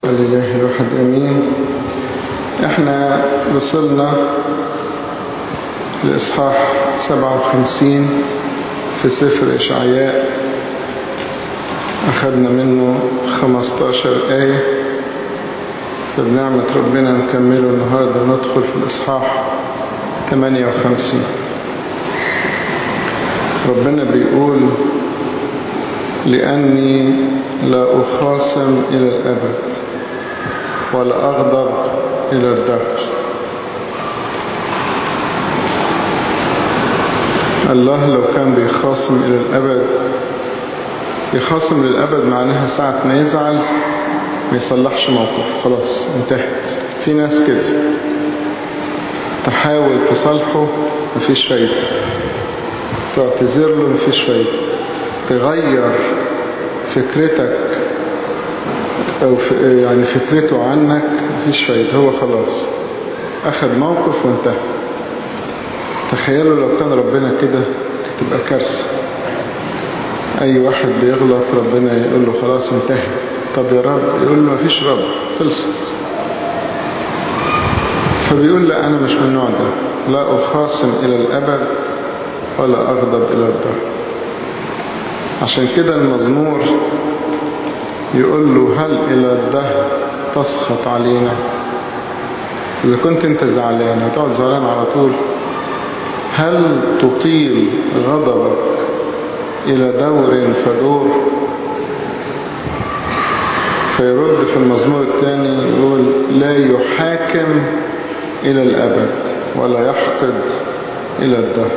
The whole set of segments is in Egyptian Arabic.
لله الواحد امين احنا وصلنا لاصحاح 57 في سفر اشعياء اخذنا منه 15 آية فبنعمة ربنا نكمله النهاردة ندخل في الاصحاح 58 ربنا بيقول لأني لا أخاصم إلى الأبد ولا أغضب إلى الدهر الله لو كان بيخاصم إلى الأبد يخاصم للأبد معناها ساعة ما يزعل ما يصلحش موقف خلاص انتهت في ناس كده تحاول تصلحه مفيش فايدة تعتذر له مفيش فايدة تغير فكرتك او يعني فكرته عنك مفيش فايدة هو خلاص اخذ موقف وانتهى تخيلوا لو كان ربنا كده تبقى كارثة اي واحد بيغلط ربنا يقول له خلاص انتهى طب يا رب يقول له مفيش رب خلصت فبيقول لا انا مش من النوع ده لا اخاصم الى الابد ولا اغضب الى الدهر عشان كده المزمور يقول له هل إلى الدهر تسخط علينا إذا كنت أنت زعلان هتقعد زعلان على طول هل تطيل غضبك إلى دور فدور فيرد في المزمور الثاني يقول لا يحاكم إلى الأبد ولا يحقد إلى الدهر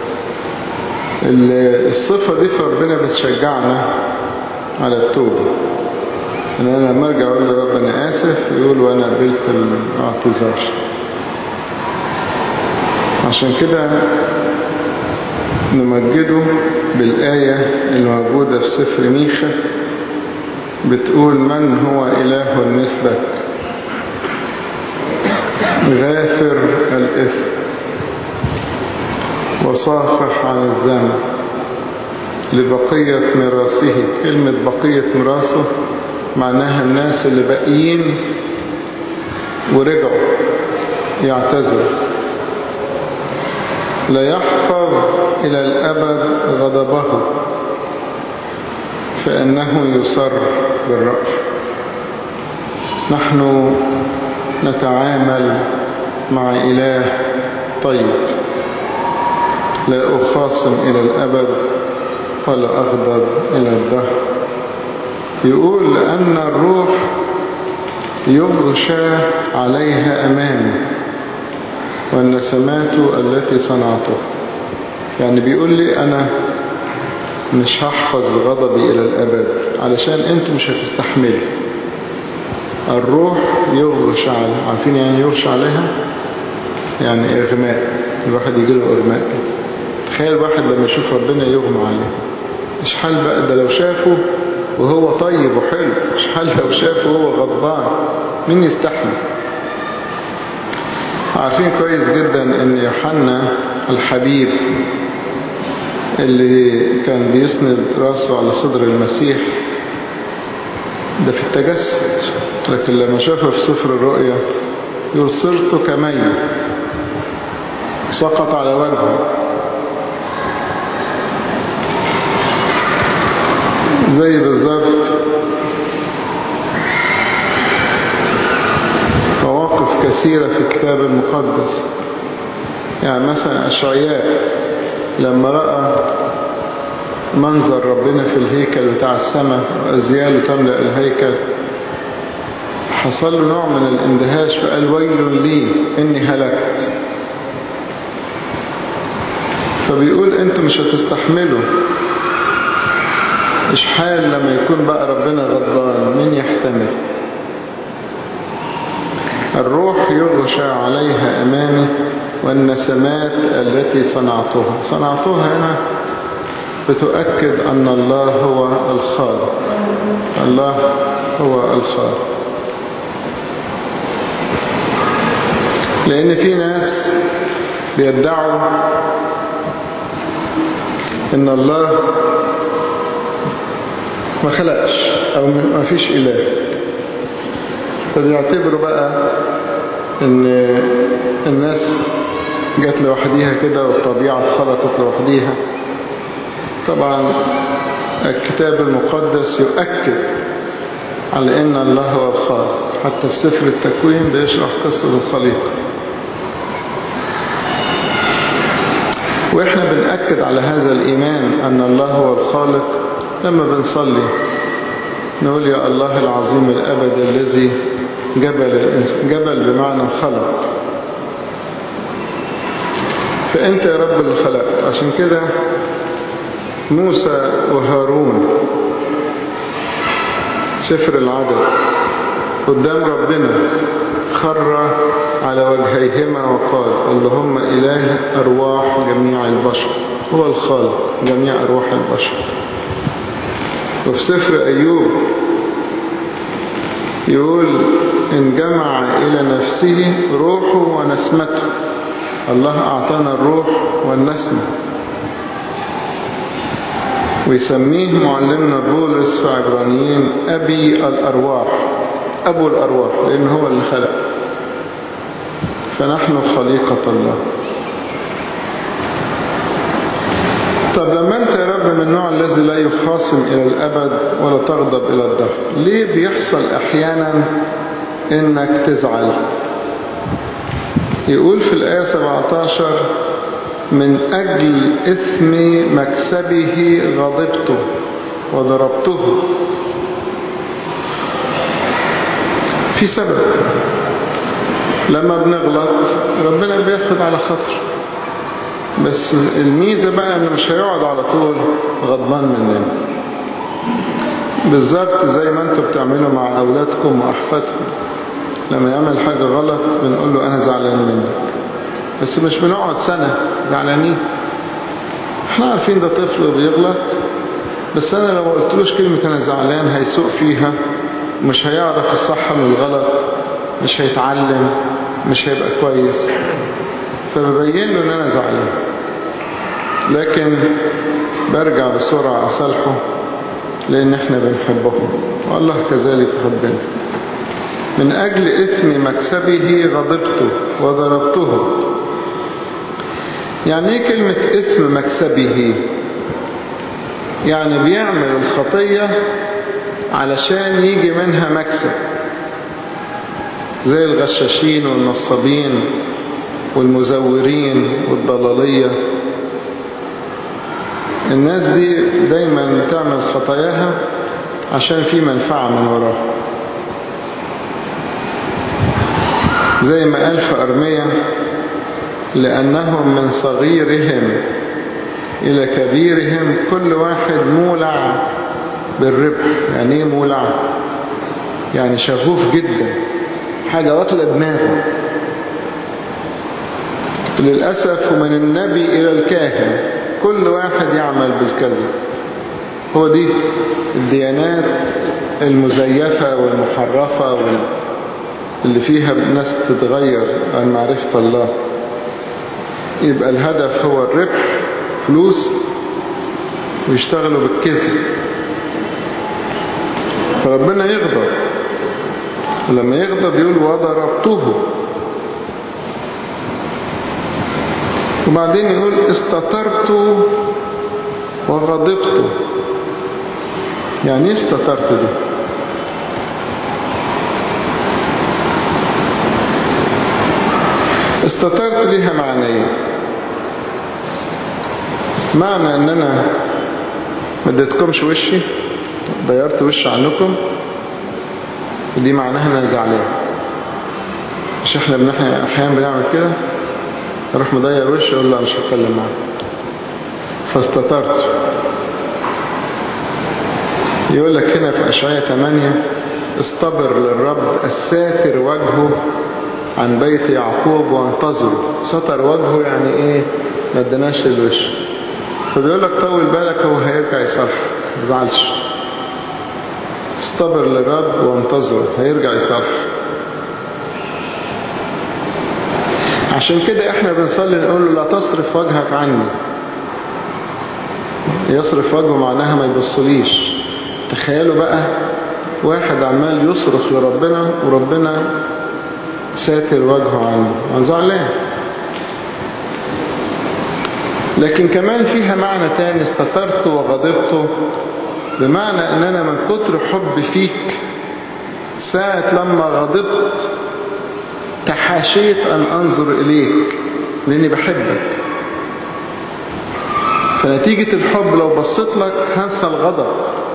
الصفة دي فربنا بتشجعنا على التوبة ان انا لما ارجع اقول له رب انا اسف يقول وانا قبلت الاعتذار عشان كده نمجده بالآية الموجودة في سفر ميخا بتقول من هو إله مثلك غافر الإثم وصافح عن الذنب لبقية ميراثه كلمة بقية ميراثه معناها الناس اللي باقيين ورجعوا يعتذروا لا يحفظ إلى الأبد غضبه فإنه يصر بالرأف نحن نتعامل مع إله طيب لا أخاصم إلى الأبد ولا أغضب إلى الدهر يقول لأن الروح يغشى عليها أمامي والنسمات التي صنعته يعني بيقول لي أنا مش هحفظ غضبي إلى الأبد علشان أنتم مش هتستحملوا الروح يغشى عليها عارفين يعني يغشى عليها يعني إغماء الواحد يجي له إغماء كده تخيل واحد لما يشوف ربنا يغمى عليه مش حال بقى ده لو شافه وهو طيب وحلو مش حال لو شافه وهو غضبان مين يستحمل عارفين كويس جدا ان يوحنا الحبيب اللي كان بيسند راسه على صدر المسيح ده في التجسد لكن لما شافه في سفر الرؤيا يقول صرت كميت سقط على وجهه زي بالظبط مواقف كثيرة في الكتاب المقدس يعني مثلا أشعياء لما رأى منظر ربنا في الهيكل بتاع السماء وأزياله تملأ الهيكل حصل له نوع من الاندهاش فقال ويل لي إني هلكت فبيقول انتوا مش هتستحملوا إشحال لما يكون بقى ربنا غضبان مين يحتمل الروح يغشى عليها أمامي والنسمات التي صنعتها صنعتها هنا بتؤكد أن الله هو الخالق الله هو الخالق لأن في ناس بيدعوا ان الله ما خلقش او ما فيش اله فبيعتبروا بقى ان الناس جت لوحديها كده والطبيعة اتخلقت لوحديها طبعا الكتاب المقدس يؤكد على ان الله هو الخالق حتى في سفر التكوين بيشرح قصة الخليقة واحنا بنأكد على هذا الايمان ان الله هو الخالق لما بنصلي نقول يا الله العظيم الابد الذي جبل الإنس... جبل بمعنى خلق فانت يا رب اللي خلقت عشان كده موسى وهارون سفر العدد قدام ربنا خر على وجهيهما وقال اللهم إله أرواح جميع البشر هو الخالق جميع أرواح البشر وفي سفر أيوب يقول إن جمع إلى نفسه روحه ونسمته الله أعطانا الروح والنسمة ويسميه معلمنا بولس في عبرانيين أبي الأرواح أبو الأرواح لأن هو اللي خلق فنحن خليقة الله طب لما أنت يا رب من النوع الذي لا يخاصم إلى الأبد ولا تغضب إلى الدهر ليه بيحصل أحيانا إنك تزعل يقول في الآية 17 من أجل إثم مكسبه غضبته وضربته في سبب لما بنغلط ربنا بياخد على خاطر بس الميزة بقى انه مش هيقعد على طول غضبان مننا بالظبط زي ما انتوا بتعملوا مع اولادكم واحفادكم لما يعمل حاجة غلط بنقول له انا زعلان منك بس مش بنقعد سنة زعلانين احنا عارفين ده طفل وبيغلط بس انا لو قلتلوش كلمة انا زعلان هيسوق فيها مش هيعرف الصح من الغلط مش هيتعلم مش هيبقى كويس فببين له ان انا زعلان لكن برجع بسرعة اصالحه لان احنا بنحبهم والله كذلك يحبنا من اجل اثم مكسبه غضبته وضربته يعني ايه كلمة اثم مكسبه يعني بيعمل الخطية علشان يجي منها مكسب زي الغشاشين والنصابين والمزورين والضلالية الناس دي دايما تعمل خطاياها عشان في منفعة من وراها زي ما قال في أرمية لأنهم من صغيرهم إلى كبيرهم كل واحد مولع بالربح يعني ايه مولع يعني شغوف جدا حاجة واكلة دماغه للأسف ومن النبي إلى الكاهن كل واحد يعمل بالكذب هو دي الديانات المزيفة والمحرفة اللي فيها الناس تتغير عن معرفة الله يبقى الهدف هو الربح فلوس ويشتغلوا بالكذب فربنا يغضب ولما يغضب يقول وضربته وبعدين يقول استطرت وغضبت يعني ايه استطرت دي استطرت ليها معنيين معنى ان انا ما اديتكمش وشي ضيرت وشي عنكم ودي معناها ان انا زعلان مش احنا بنحن احيانا بنعمل كده اروح مضير وشي اقول لا مش هتكلم معاك فاستطرت يقول لك هنا في اشعياء 8 اصطبر للرب الساتر وجهه عن بيت يعقوب وانتظروا ستر وجهه يعني ايه ما ادناش الوش فبيقول لك طول بالك هو هيرجع يصلح ما تزعلش اصطبر للرب وانتظروا هيرجع يصلح عشان كده احنا بنصلي نقول له لا تصرف وجهك عني يصرف وجهه معناها ما يبصليش تخيلوا بقى واحد عمال يصرخ لربنا وربنا ساتر وجهه عنه وزعلان لكن كمان فيها معنى تاني استترت وغضبت بمعنى ان انا من كتر حبي فيك ساعة لما غضبت تحاشيت ان انظر اليك لاني بحبك فنتيجة الحب لو بصيت لك هنسى الغضب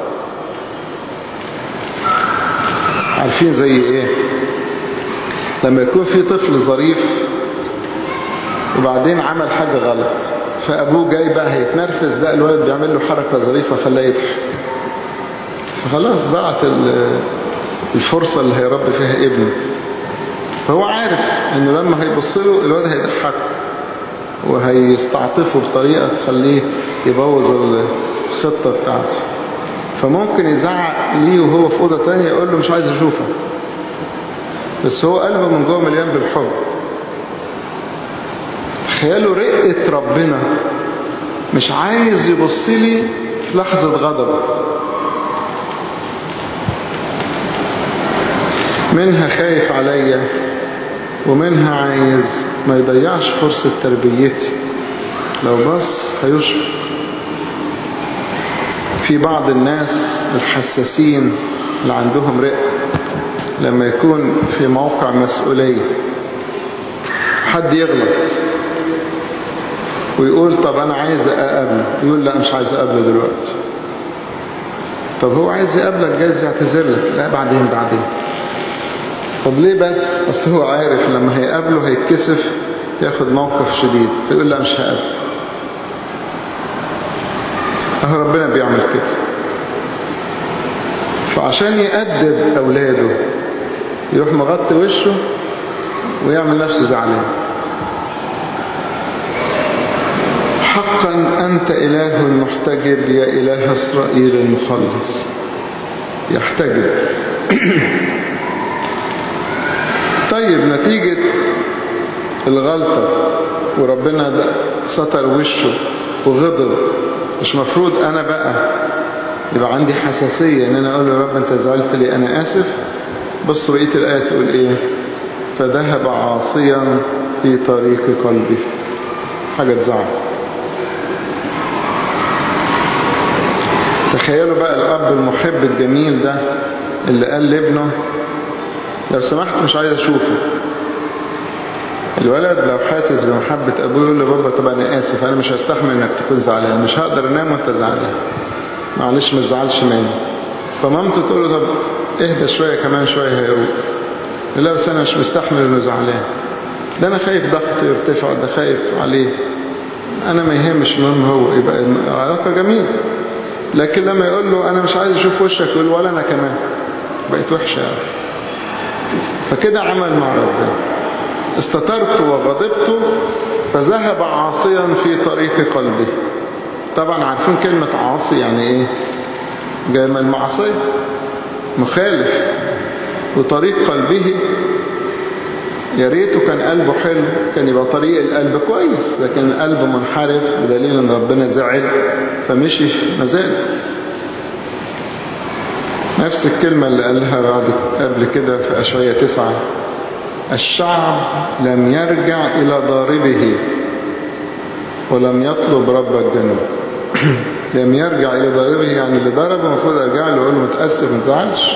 عارفين زي ايه لما يكون في طفل ظريف وبعدين عمل حاجة غلط فأبوه جاي بقى هيتنرفز ده الولد بيعمل له حركة ظريفة خلاه يضحك فخلاص ضاعت الفرصة اللي هيربي فيها ابنه فهو عارف انه لما هيبص له الولد هيضحك وهيستعطفه بطريقة تخليه يبوظ الخطة بتاعته فممكن يزعق ليه وهو في أوضة تانية يقول له مش عايز أشوفك بس هو قلبه من جوه مليان بالحب تخيلوا رقة ربنا مش عايز يبص لي في لحظة غضب منها خايف عليا ومنها عايز ما يضيعش فرصة تربيتي لو بص هيشفق في بعض الناس الحساسين اللي عندهم رق لما يكون في موقع مسؤولية حد يغلط ويقول طب انا عايز اقابله يقول لا مش عايز اقابله دلوقتي طب هو عايز يقابلك جايز يعتذر لك لا بعدين بعدين طب ليه بس اصل هو عارف لما هيقابله هيتكسف ياخد موقف شديد فيقول لا مش هقابله اهو ربنا بيعمل كده فعشان يأدب اولاده يروح مغطي وشه ويعمل نفسه زعلان حقا أنت إله محتجب يا إله إسرائيل المخلص يحتجب طيب نتيجة الغلطة وربنا ده ستر وشه وغضب مش مفروض أنا بقى يبقى عندي حساسية ان انا اقول له رب انت زعلت لي انا اسف بص بقية الآية تقول ايه فذهب عاصيا في طريق قلبي حاجة تزعل تخيلوا بقى الأب المحب الجميل ده اللي قال لابنه لو سمحت مش عايز أشوفه الولد لو حاسس بمحبة أبوه يقول له بابا طب أنا آسف أنا مش هستحمل إنك تكون زعلان مش هقدر أنام وأنت زعلان معلش ما تزعلش مني فمامته تقول له طب اهدى شوية كمان شوية هيروق لا بس أنا مش مستحمل إنه زعلان ده أنا خايف ضغطه يرتفع ده خايف عليه أنا ما يهمش المهم هو يبقى علاقة جميلة لكن لما يقول له أنا مش عايز أشوف وشك يقول ولا أنا كمان بقيت وحشة يعني. فكده عمل مع ربنا استترت وغضبت فذهب عاصيا في طريق قلبي طبعا عارفين كلمة عاصي يعني ايه جاي من المعصية مخالف وطريق قلبه يا ريته كان قلبه حلو كان يبقى طريق القلب كويس لكن القلب منحرف بدليل ان ربنا زعل فمشي في مزاج نفس الكلمة اللي قالها بعد قبل كده في أشعية تسعة الشعب لم يرجع إلى ضاربه ولم يطلب رب الجنوب لم يرجع إلى ضاربه يعني اللي ضربه المفروض أرجع له وأقول له متأسف ما تزعلش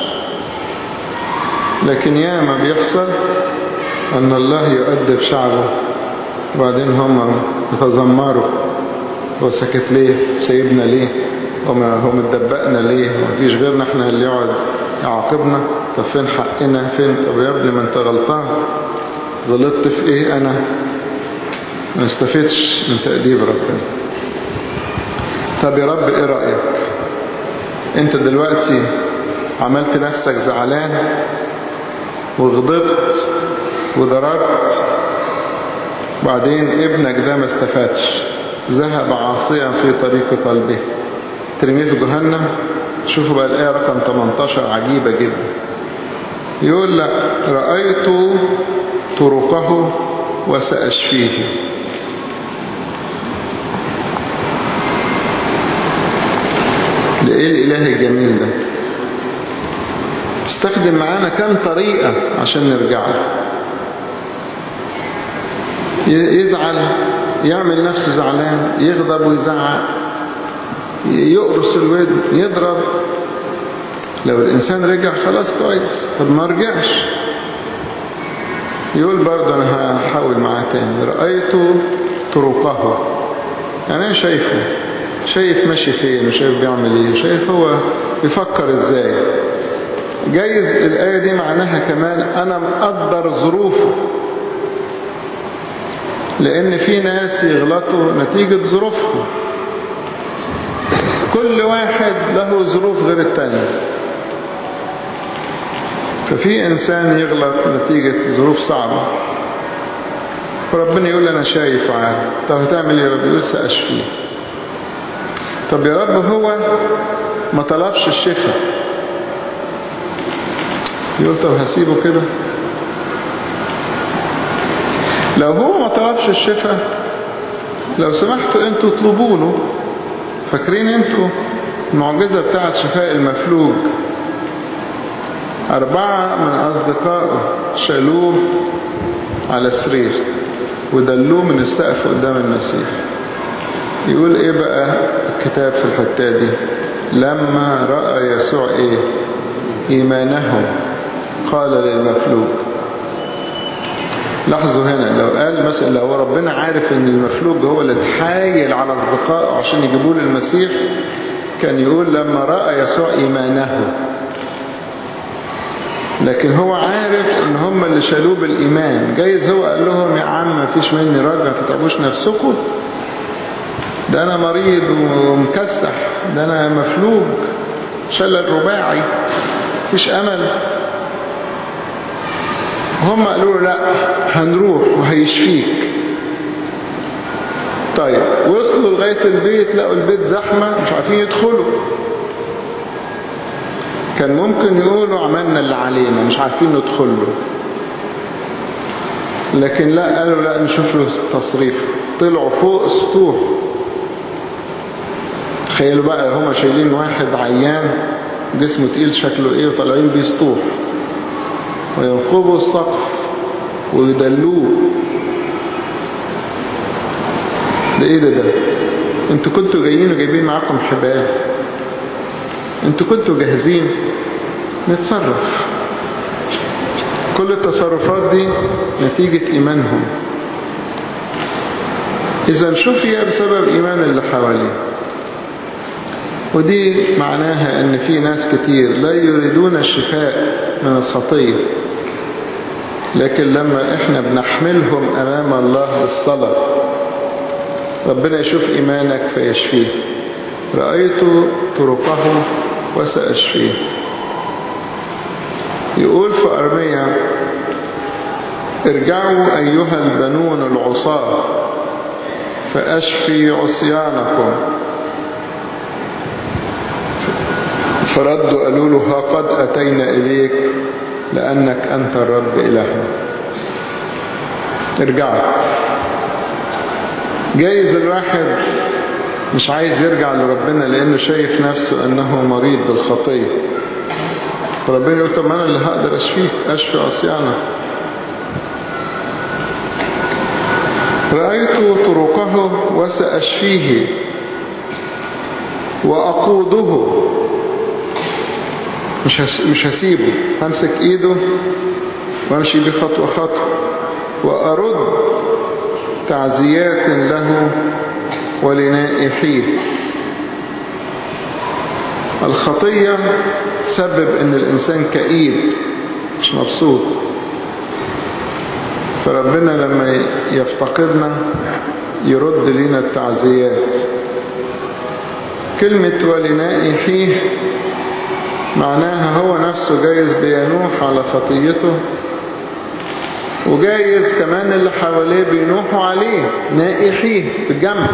لكن يا ما بيحصل أن الله يؤدب شعبه وبعدين هم يتذمروا هو سكت ليه سيبنا ليه وما هو متدبقنا ليه ومفيش غيرنا احنا اللي يقعد يعاقبنا طب فين حقنا فين طب يا ابني ما انت غلطان غلطت في ايه انا ما استفدتش من تأديب ربنا طب يا رب ايه رأيك انت دلوقتي عملت نفسك زعلان وغضبت وضربت بعدين ابنك ده ما استفادش ذهب عاصيا في طريق قلبه ترميه في جهنم شوفوا بقى الآية رقم 18 عجيبة جدا يقول لك رأيت طرقه وسأشفيه ده ايه الاله الجميل ده استخدم معانا كم طريقة عشان نرجع له يزعل يعمل نفسه زعلان يغضب ويزعق يقرص الودن يضرب لو الإنسان رجع خلاص كويس طب ما رجعش يقول برضه أنا هحاول معاه تاني رأيت طرقه يعني أنا شايفه شايف ماشي فين وشايف بيعمل ايه وشايف هو بيفكر ازاي جايز الآية دي معناها كمان أنا مقدر ظروفه لأن في ناس يغلطوا نتيجة ظروفهم كل واحد له ظروف غير التاني ففي إنسان يغلط نتيجة ظروف صعبة فربنا يقول أنا شايف وعارف طب هتعمل ايه يا رب يقول سأشفيه طب يا رب هو ما طلبش الشفاء يقول طب هسيبه كده لو هو ما طلبش الشفاء لو سمحتوا انتوا اطلبوا له فاكرين انتوا المعجزة بتاعت شفاء المفلوج أربعة من أصدقائه شالوه على سرير ودلوه من السقف قدام المسيح يقول ايه بقى الكتاب في الحتة دي لما رأى يسوع ايه ايمانهم قال للمفلوج لاحظوا هنا لو قال مثلا لو ربنا عارف ان المفلوج هو اللي اتحايل على اصدقائه عشان يجيبوه للمسيح كان يقول لما رأى يسوع ايمانه لكن هو عارف ان هم اللي شالوه بالايمان جايز هو قال لهم يا عم ما فيش مني رجع تتعبوش نفسكم ده انا مريض ومكسح ده انا مفلوج شلل رباعي مفيش امل هم قالوا له لا هنروح وهيشفيك طيب وصلوا لغاية البيت لقوا البيت زحمة مش عارفين يدخلوا كان ممكن يقولوا عملنا اللي علينا مش عارفين ندخل له لكن لا قالوا لا نشوف له تصريف طلعوا فوق السطوح تخيلوا بقى هما شايلين واحد عيان جسمه تقيل شكله ايه وطالعين بيه سطوح وينقبوا السقف ويدلوه ده ايه ده ده انتوا كنتوا جايين وجايبين معاكم حبال انتوا كنتوا جاهزين نتصرف كل التصرفات دي نتيجة ايمانهم اذا شفي بسبب ايمان اللي حواليه ودي معناها ان في ناس كتير لا يريدون الشفاء من الخطية لكن لما احنا بنحملهم امام الله بالصلاة ربنا يشوف ايمانك فيشفيه رأيت طرقه وسأشفيه يقول في أرمية ارجعوا أيها البنون العصاة فأشفي عصيانكم فردوا قالوا له ها قد أتينا إليك لأنك أنت الرب إلهنا ارجعوا جايز الواحد مش عايز يرجع لربنا لأنه شايف نفسه أنه مريض بالخطية فربنا يقول طب أنا اللي هقدر أشفيك أشفي عصيانك رأيت طرقه وسأشفيه وأقوده مش مش هسيبه همسك ايده وامشي بيه خطوة خطوة وارد تعزيات له ولنائحيه الخطية تسبب ان الانسان كئيب مش مبسوط فربنا لما يفتقدنا يرد لنا التعزيات كلمة ولنائحيه معناها هو نفسه جايز بينوح على خطيته وجايز كمان اللي حواليه بينوحوا عليه نائحيه بالجنب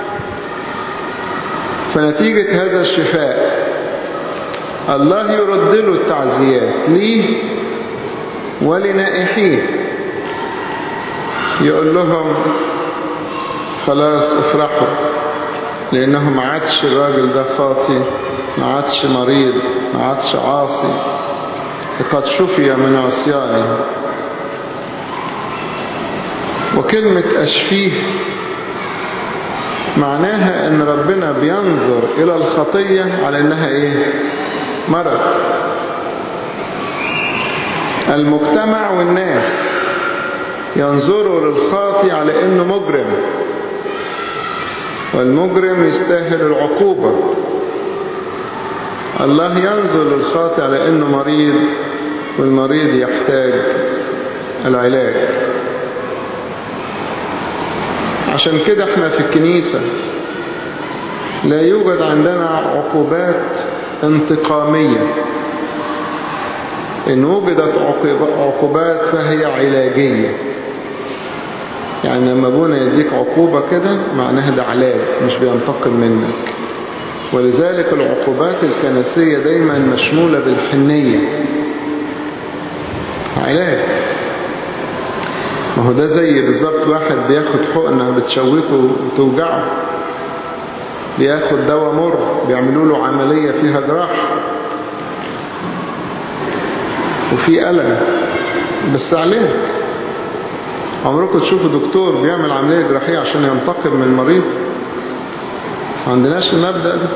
فنتيجة هذا الشفاء الله يرد له التعزيات ليه ولنائحيه يقول لهم خلاص افرحوا لانه ما عادش الراجل ده خاطي ما عادش مريض ما عادش عاصي قد شفي من عصيانه وكلمة أشفيه معناها ان ربنا بينظر الى الخطية على انها ايه مرض المجتمع والناس ينظروا للخاطي على انه مجرم والمجرم يستاهل العقوبة الله ينظر للخاطي على انه مريض والمريض يحتاج العلاج عشان كده احنا في الكنيسة لا يوجد عندنا عقوبات انتقامية إن وجدت عقوبات فهي علاجية يعني لما ابونا يديك عقوبة كده معناها ده علاج مش بينتقم منك ولذلك العقوبات الكنسية دايما مشمولة بالحنية علاج ما هو ده زي بالظبط واحد بياخد حقنة بتشوكه وتوجعه بياخد دواء مر بيعملوا له عملية فيها جراح وفي ألم بس عليك عمركم تشوفوا دكتور بيعمل عملية جراحية عشان ينتقم من المريض ما عندناش المبدأ ده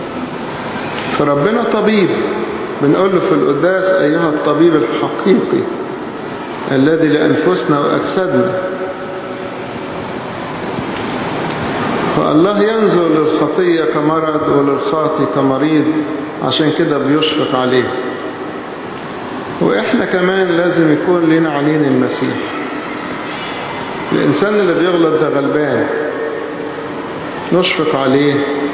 فربنا طبيب بنقول له في القداس أيها الطبيب الحقيقي الذي لأنفسنا وأجسادنا فالله ينظر للخطية كمرض وللخاطي كمريض عشان كده بيشفق عليه وإحنا كمان لازم يكون لنا عينين المسيح الإنسان اللي بيغلط ده غلبان نشفق عليه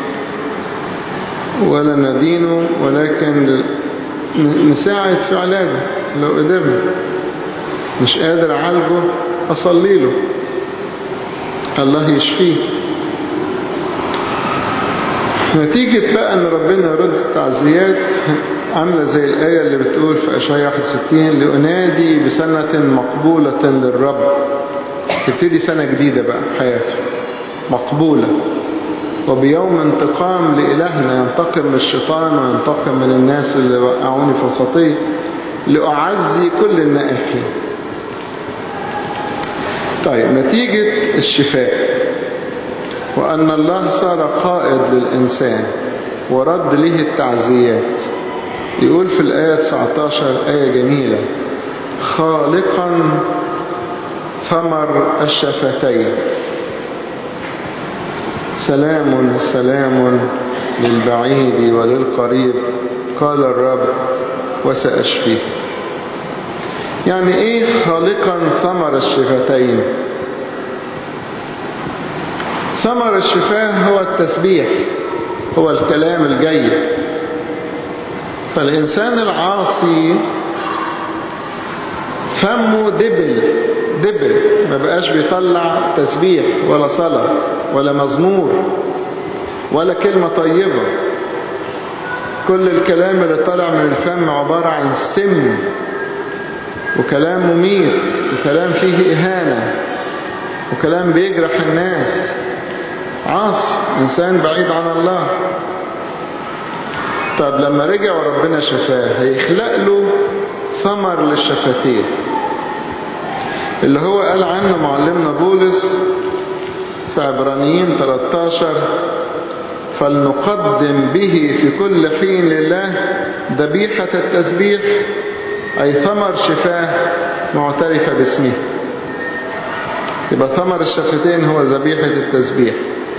ولا ندينه ولكن نساعد في علاجه لو قدرنا مش قادر أعالجه أصلي له الله يشفيه نتيجة بقى أن ربنا يرد التعزيات عاملة زي الآية اللي بتقول في أشعياء 61 لأنادي بسنة مقبولة للرب تبتدي سنة جديدة بقى في حياته مقبولة وبيوم انتقام لإلهنا ينتقم من الشيطان وينتقم من الناس اللي وقعوني في الخطية لأعزي كل النائحين طيب نتيجة الشفاء وأن الله صار قائد للإنسان ورد له التعزيات يقول في الآية 19 آية جميلة خالقا ثمر الشفتين سلام سلام للبعيد وللقريب قال الرب وسأشفيه يعني ايه خالقا ثمر الشفتين ثمر الشفاه هو التسبيح هو الكلام الجيد فالإنسان العاصي فمه دبل دبل ما بقاش بيطلع تسبيح ولا صلاة ولا مزمور ولا كلمة طيبة كل الكلام اللي طالع من الفم عبارة عن سم وكلام مميت وكلام فيه إهانة وكلام بيجرح الناس عاصي إنسان بعيد عن الله طب لما رجع وربنا شفاه هيخلق له ثمر للشفتين اللي هو قال عنه معلمنا بولس في عبرانيين 13 فلنقدم به في كل حين لله ذبيحة التسبيح أي ثمر شفاه معترفة باسمه يبقى ثمر الشفتين هو ذبيحة التسبيح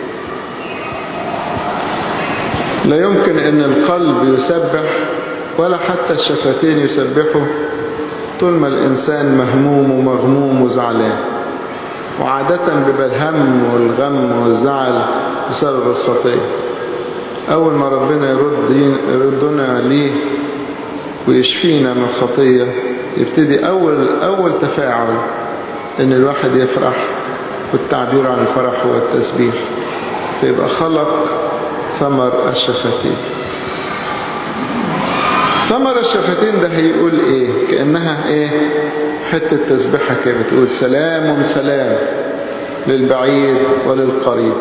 لا يمكن ان القلب يسبح ولا حتى الشفتين يسبحوا طول ما الإنسان مهموم ومغموم وزعلان وعادة بيبقى الهم والغم والزعل بسبب الخطية أول ما ربنا يرد يردنا ليه ويشفينا من الخطية يبتدي أول أول تفاعل إن الواحد يفرح والتعبير عن الفرح هو التسبيح فيبقى خلق ثمر الشفتين ثمر الشفتين ده هيقول ايه كأنها ايه حتة تسبيحة كده بتقول سلام سلام للبعيد وللقريب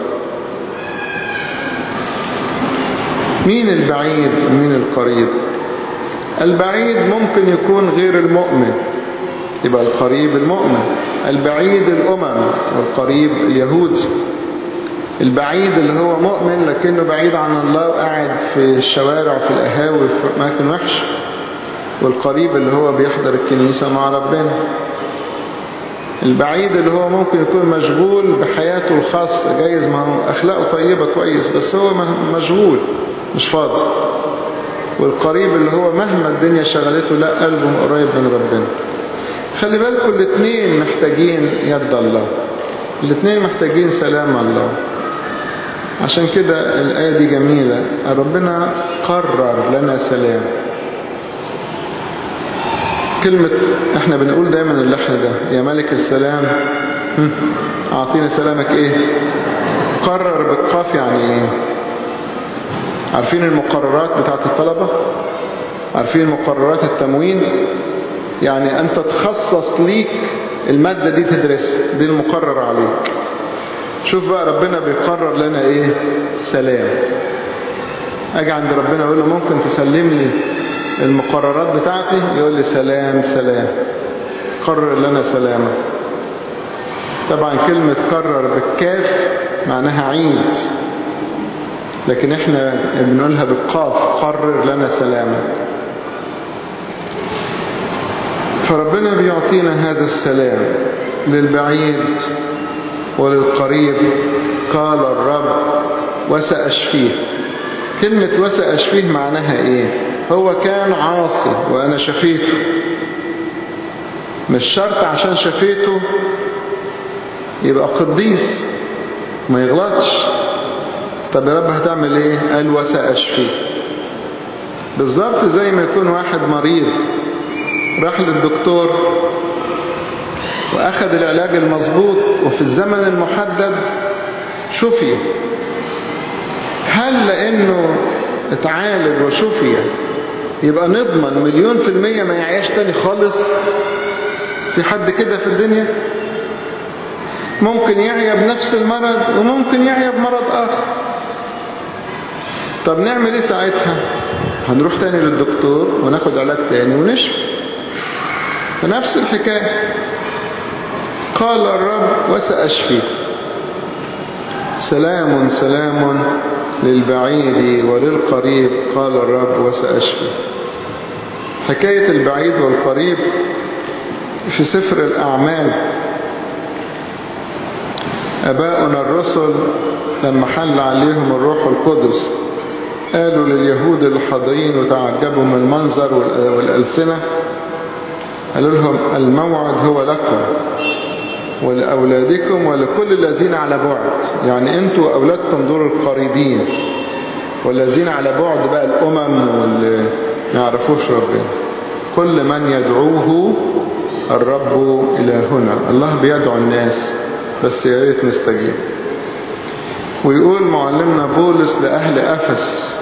مين البعيد ومين القريب البعيد ممكن يكون غير المؤمن يبقى القريب المؤمن البعيد الأمم والقريب اليهودي البعيد اللي هو مؤمن لكنه بعيد عن الله وقاعد في الشوارع وفي القهاوي وفي أماكن وحش والقريب اللي هو بيحضر الكنيسة مع ربنا البعيد اللي هو ممكن يكون مشغول بحياته الخاصة جايز ما هو أخلاقه طيبة كويس بس هو مشغول مش فاضي والقريب اللي هو مهما الدنيا شغلته لا قلبه قريب من ربنا خلي بالكم الاثنين محتاجين يد الله الاثنين محتاجين سلام الله عشان كده الآية دي جميلة ربنا قرر لنا سلام كلمة احنا بنقول دايما اللحن ده يا ملك السلام اعطينا سلامك ايه قرر بالقاف يعني ايه عارفين المقررات بتاعت الطلبة عارفين مقررات التموين يعني انت تخصص ليك المادة دي تدرسها دي المقرر عليك شوف بقى ربنا بيقرر لنا ايه سلام اجي عند ربنا اقول له ممكن تسلم لي المقررات بتاعتي يقول لي سلام سلام قرر لنا سلامة طبعا كلمة قرر بالكاف معناها عيد لكن احنا بنقولها بالقاف قرر لنا سلامة فربنا بيعطينا هذا السلام للبعيد وللقريب قال الرب وسأشفيه كلمة وسأشفيه معناها ايه هو كان عاصي وانا شفيته مش شرط عشان شفيته يبقى قديس ما يغلطش طب يا رب هتعمل ايه قال وسأشفيه بالظبط زي ما يكون واحد مريض راح للدكتور واخذ العلاج المظبوط وفي الزمن المحدد شفي هل لانه اتعالج وشفي يبقى نضمن مليون في المية ما يعيش تاني خالص في حد كده في الدنيا ممكن يعيا بنفس المرض وممكن يعيا بمرض آخر طب نعمل ايه ساعتها هنروح تاني للدكتور وناخد علاج تاني ونشفي فنفس الحكاية قال الرب وسأشفي سلام سلام للبعيد وللقريب قال الرب وسأشفي حكاية البعيد والقريب في سفر الأعمال أباؤنا الرسل لما حل عليهم الروح القدس قالوا لليهود الحاضرين وتعجبوا من المنظر والألسنة قالوا لهم الموعد هو لكم ولأولادكم ولكل الذين على بعد يعني انتوا وأولادكم دول القريبين والذين على بعد بقى الأمم واللي ما يعرفوش ربنا كل من يدعوه الرب إلى هنا الله بيدعو الناس بس يا ريت نستجيب ويقول معلمنا بولس لأهل أفسس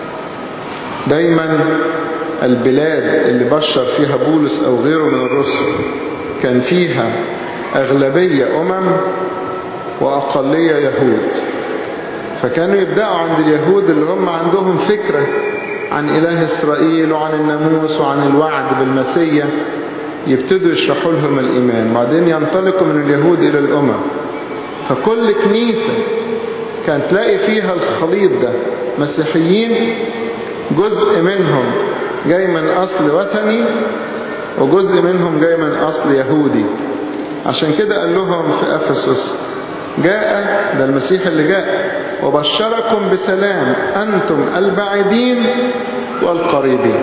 دايما البلاد اللي بشر فيها بولس أو غيره من الرسل كان فيها أغلبية أمم وأقلية يهود فكانوا يبدأوا عند اليهود اللي هم عندهم فكرة عن إله إسرائيل وعن الناموس وعن الوعد بالمسيح يبتدوا يشرحوا لهم الإيمان بعدين ينطلقوا من اليهود إلى الأمم فكل كنيسة كانت تلاقي فيها الخليط ده مسيحيين جزء منهم جاي من أصل وثني وجزء منهم جاي من أصل يهودي عشان كده قال لهم في أفسس جاء ده المسيح اللي جاء وبشركم بسلام أنتم البعيدين والقريبين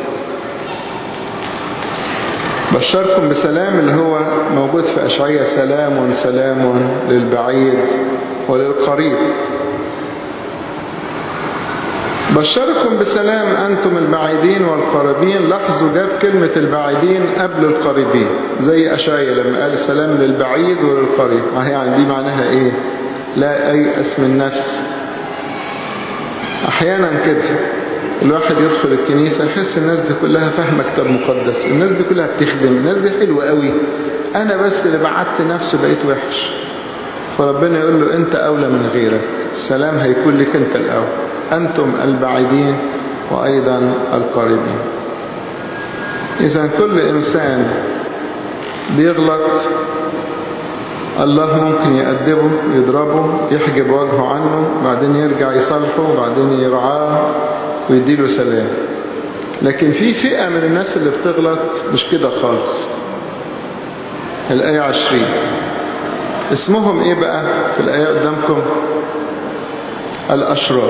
بشركم بسلام اللي هو موجود في أشعية سلام سلام للبعيد وللقريب بشركم بسلام أنتم البعيدين والقريبين لاحظوا جاب كلمة البعيدين قبل القريبين زي أشعية لما قال السلام للبعيد وللقريب ما هي يعني دي معناها إيه لا أيأس من نفس أحيانا كده الواحد يدخل الكنيسة يحس الناس دي كلها فاهمة كتاب مقدس الناس دي كلها بتخدم الناس دي حلوة قوي أنا بس اللي بعدت نفسه بقيت وحش فربنا يقول له أنت أولى من غيرك السلام هيكون لك أنت الأول أنتم البعيدين وأيضا القريبين إذا كل إنسان بيغلط الله ممكن يأدبه يضربه يحجب وجهه عنه بعدين يرجع يصالحه وبعدين يرعاه ويديله سلام لكن في فئة من الناس اللي بتغلط مش كده خالص الآية عشرين اسمهم ايه بقى في الآية قدامكم الأشرار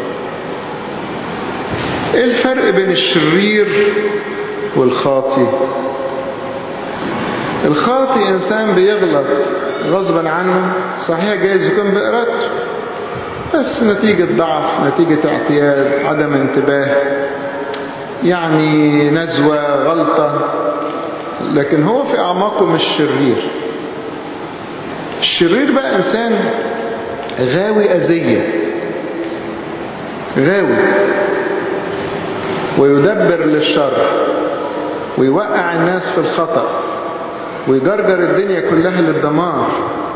ايه الفرق بين الشرير والخاطي الخاطي انسان بيغلط غصبا عنه صحيح جايز يكون بإرادته بس نتيجة ضعف نتيجة اعتياد عدم انتباه يعني نزوة غلطة لكن هو في أعماقه مش شرير الشرير بقى إنسان غاوي أذية غاوي ويدبر للشر ويوقع الناس في الخطأ ويجرجر الدنيا كلها للدمار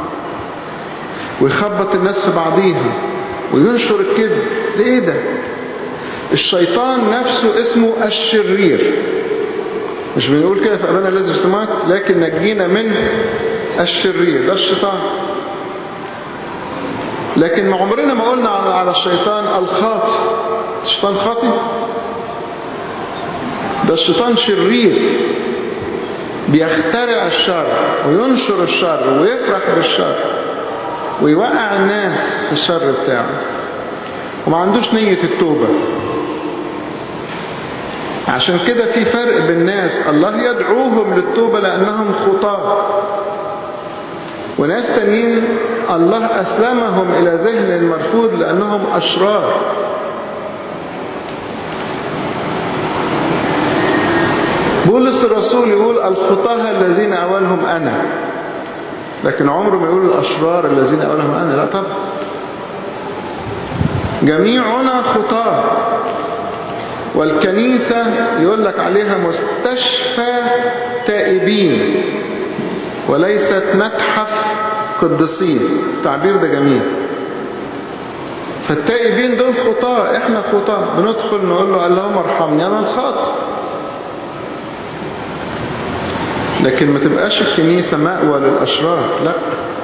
ويخبط الناس في بعضيها وينشر الكذب ده ايه ده الشيطان نفسه اسمه الشرير مش بنقول كده في أبانا الذي في السماوات لكن نجينا من الشرير ده الشيطان لكن ما عمرنا ما قلنا على الشيطان الخاطي الشيطان خاطي ده الشيطان شرير بيخترع الشر وينشر الشر ويفرح بالشر ويوقع الناس في الشر بتاعه وما عندوش نية التوبة عشان كده في فرق بين ناس الله يدعوهم للتوبة لأنهم خطاة وناس تانيين الله أسلمهم إلى ذهن المرفوض لأنهم أشرار بولس الرسول يقول الخطاة الذين أولهم أنا لكن عمره ما يقول الأشرار الذين أولهم أنا لا طبعا جميعنا خطاة والكنيسة يقول لك عليها مستشفى تائبين وليست متحف قدسين التعبير ده جميل فالتائبين دول خطاة احنا خطاة بندخل نقول له اللهم ارحمني انا الخاطئ لكن ما تبقاش الكنيسة مأوى للأشرار لا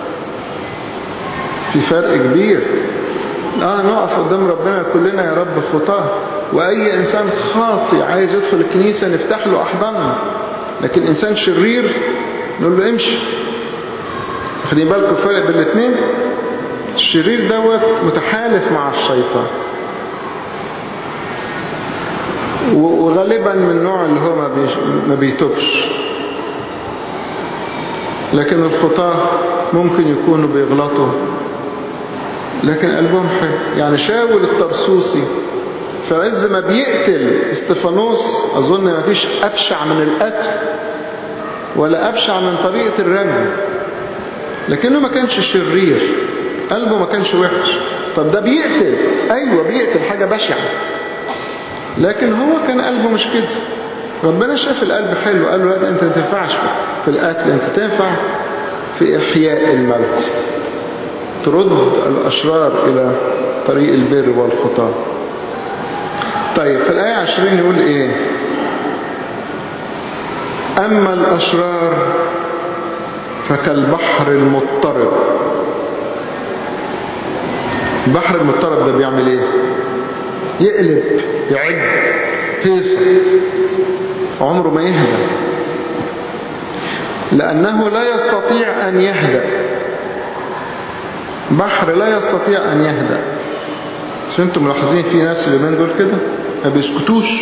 في فرق كبير اه نقف قدام ربنا كلنا يا رب خطاه واي انسان خاطي عايز يدخل الكنيسة نفتح له احضاننا لكن انسان شرير نقول له امشي خدين بالكم الفرق بين الاثنين الشرير دوت متحالف مع الشيطان وغالبا من النوع اللي هو ما بيتوبش لكن الخطاة ممكن يكونوا بيغلطوا لكن قلبهم حلو يعني شاول الطرسوسي في عز ما بيقتل استفانوس أظن ما فيش أبشع من القتل ولا أبشع من طريقة الرمي لكنه ما كانش شرير قلبه ما كانش وحش طب ده بيقتل أيوة بيقتل حاجة بشعة لكن هو كان قلبه مش كده ربنا شاف القلب حلو قال له لا ده انت ما تنفعش في القتل انت تنفع في إحياء الموت ترد الأشرار إلى طريق البر والخطاة طيب في الآية عشرين يقول إيه أما الأشرار فكالبحر المضطرب البحر المضطرب ده بيعمل إيه يقلب يعد هيصة عمره ما يهدى لأنه لا يستطيع أن يهدأ بحر لا يستطيع أن يهدأ مش انتم ملاحظين في ناس اللي من دول كده ما بيسكتوش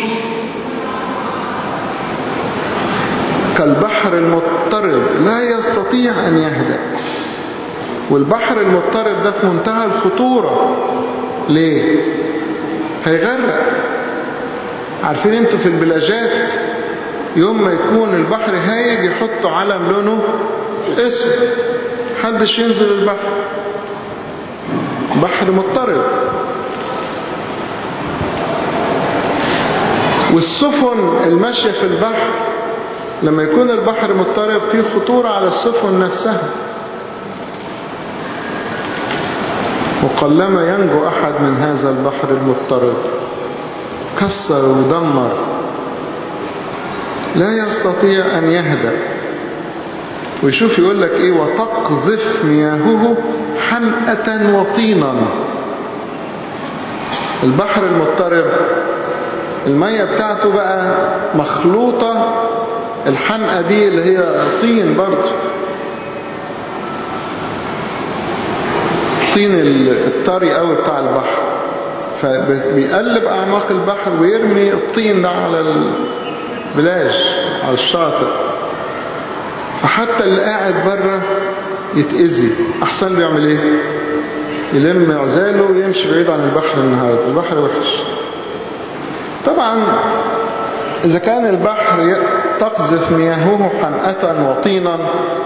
كالبحر المضطرب لا يستطيع أن يهدأ والبحر المضطرب ده في منتهى الخطورة ليه هيغرق عارفين انتوا في البلاجات يوم ما يكون البحر هايج يحطوا علم لونه اسود محدش ينزل البحر بحر مضطرب والسفن الماشية في البحر لما يكون البحر مضطرب فيه خطورة على السفن نفسها وقلما ينجو أحد من هذا البحر المضطرب كسر ودمر لا يستطيع أن يهدأ ويشوف يقول لك إيه وتقذف مياهه حمأة وطينا البحر المضطرب المية بتاعته بقى مخلوطة الحمقى دي اللي هي طين برضه طين الطري قوي بتاع البحر فبيقلب أعماق البحر ويرمي الطين ده على البلاج على الشاطئ فحتى اللي قاعد بره يتأذي أحسن له يعمل إيه يلم عزاله ويمشي بعيد عن البحر النهاردة البحر وحش طبعا إذا كان البحر تقذف مياهه حمأة وطينا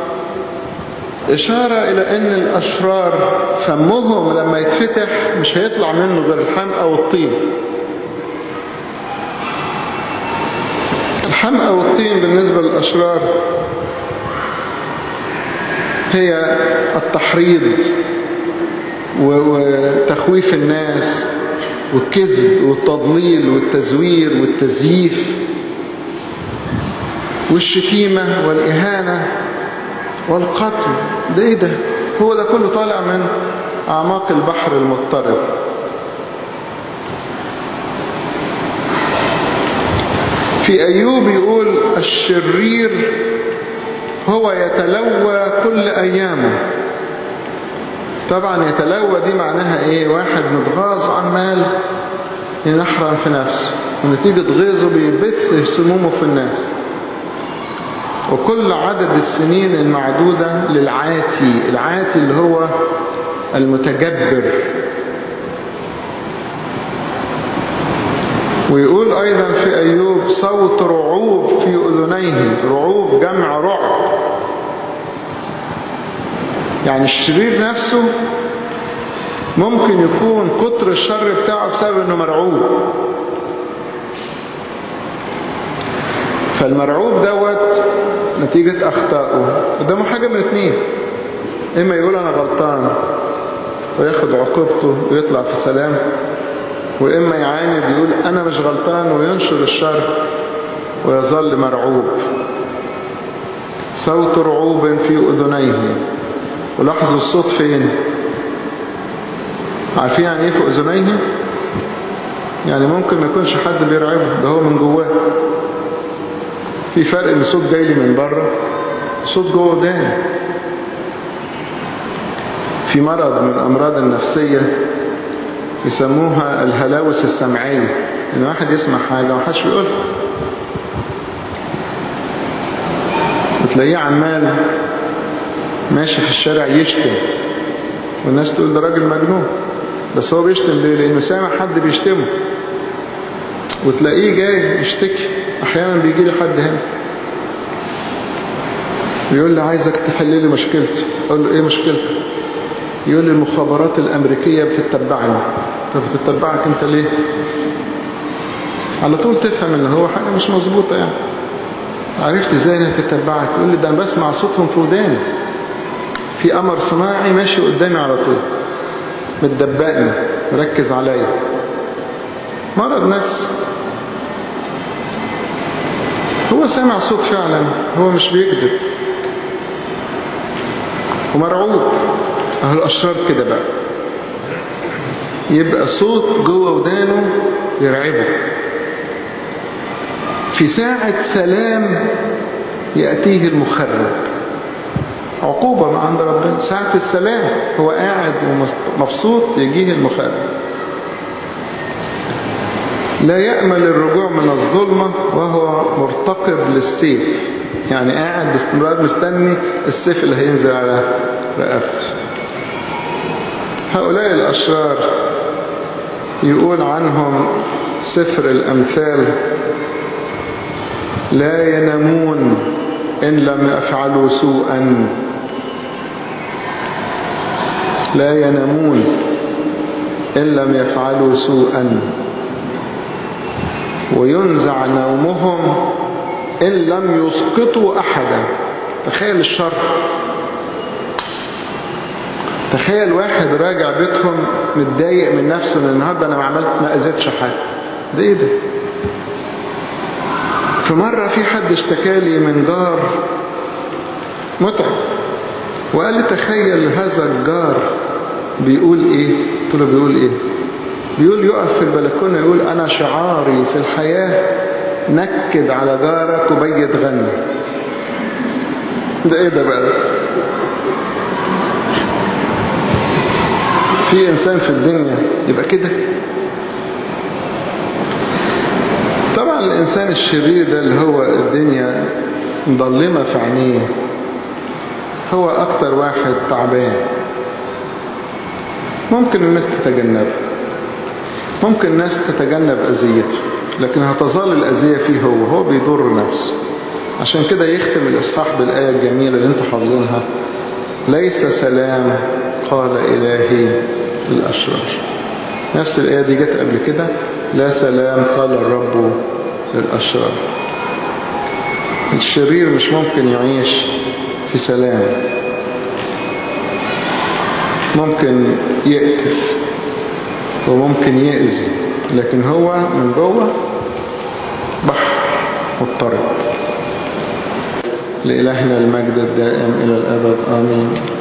إشارة إلى أن الأشرار فمهم لما يتفتح مش هيطلع منه غير الحمأة والطين الحمأة والطين بالنسبة للأشرار هي التحريض وتخويف الناس والكذب والتضليل والتزوير والتزييف والشتيمة والإهانة والقتل ده ايه ده هو ده كله طالع من أعماق البحر المضطرب في أيوب يقول الشرير هو يتلوى كل أيامه طبعا يتلوى دي معناها ايه واحد متغاظ عمال ينحرم في نفسه ونتيجة غيظه بيبث سمومه في الناس وكل عدد السنين المعدودة للعاتي العاتي اللي هو المتجبر ويقول أيضا في أيوب صوت رعوب في أذنيه رعوب جمع رعب يعني الشرير نفسه ممكن يكون كتر الشر بتاعه بسبب انه مرعوب فالمرعوب دوت نتيجة أخطائه قدامه حاجة من اتنين إما يقول أنا غلطان وياخد عقوبته ويطلع في سلام وإما يعاند يقول أنا مش غلطان وينشر الشر ويظل مرعوب صوت رعوب في أذنيه ولاحظوا الصوت فين عارفين يعني ايه في أذنيه يعني ممكن ما يكونش حد بيرعبه ده هو من جواه في فرق ان صوت جاي لي من بره صوت جوه وداني في مرض من الأمراض النفسية يسموها الهلاوس السمعية ان واحد يسمع حاجة ومحدش بيقولها وتلاقيه عمال ماشي في الشارع يشتم والناس تقول ده راجل مجنون بس هو بيشتم ليه لانه سامع حد بيشتمه وتلاقيه جاي يشتكي احيانا بيجي لي حد هنا بيقول لي عايزك تحل لي مشكلتي اقول له ايه مشكلتك يقول لي المخابرات الامريكيه بتتبعني طب بتتبعك انت ليه على طول تفهم ان هو حاجه مش مظبوطه يعني عرفت ازاي انها تتبعك يقول لي ده انا بسمع صوتهم في وداني في قمر صناعي ماشي قدامي على طول متدبقني مركز عليا مرض نفسي هو سامع صوت فعلا هو مش بيكذب ومرعوب اهو الاشرار كده بقى يبقى صوت جوه ودانه يرعبه في ساعة سلام يأتيه المخرب عقوبة من عند ربنا ساعة السلام هو قاعد ومبسوط يجيه المخرب لا يأمل الرجوع من الظلمة وهو مرتقب للسيف يعني قاعد باستمرار مستني السيف اللي هينزل على رقبته هؤلاء الأشرار يقول عنهم سفر الأمثال لا ينامون إن لم يفعلوا سوءا لا ينامون إن لم يفعلوا سوءا وينزع نومهم إن لم يسقطوا أحدا تخيل الشر تخيل واحد راجع بيتهم متضايق من نفسه ان النهارده انا ما عملت ما اذيتش حد ده ايه ده في مرة في حد اشتكالي من جار متعب وقال لي تخيل هذا الجار بيقول ايه قلت له بيقول ايه بيقول يقف في البلكونة يقول انا شعاري في الحياة نكد على جارك وبيت غني ده ايه ده بقى ده في انسان في الدنيا يبقى كده طبعا الانسان الشرير ده اللي هو الدنيا مظلمة في عينيه هو اكتر واحد تعبان ممكن الناس تتجنبه ممكن الناس تتجنب اذيته لكن هتظل الاذية فيه هو هو بيضر نفسه عشان كده يختم الاصحاح بالايه الجميله اللي انتم حافظينها ليس سلام قال الهي للاشرار نفس الايه دي جت قبل كده لا سلام قال الرب للاشرار الشرير مش ممكن يعيش في سلام ممكن يقتل وممكن يأذي لكن هو من جوه بحر مضطرب لإلهنا المجد الدائم إلى الأبد آمين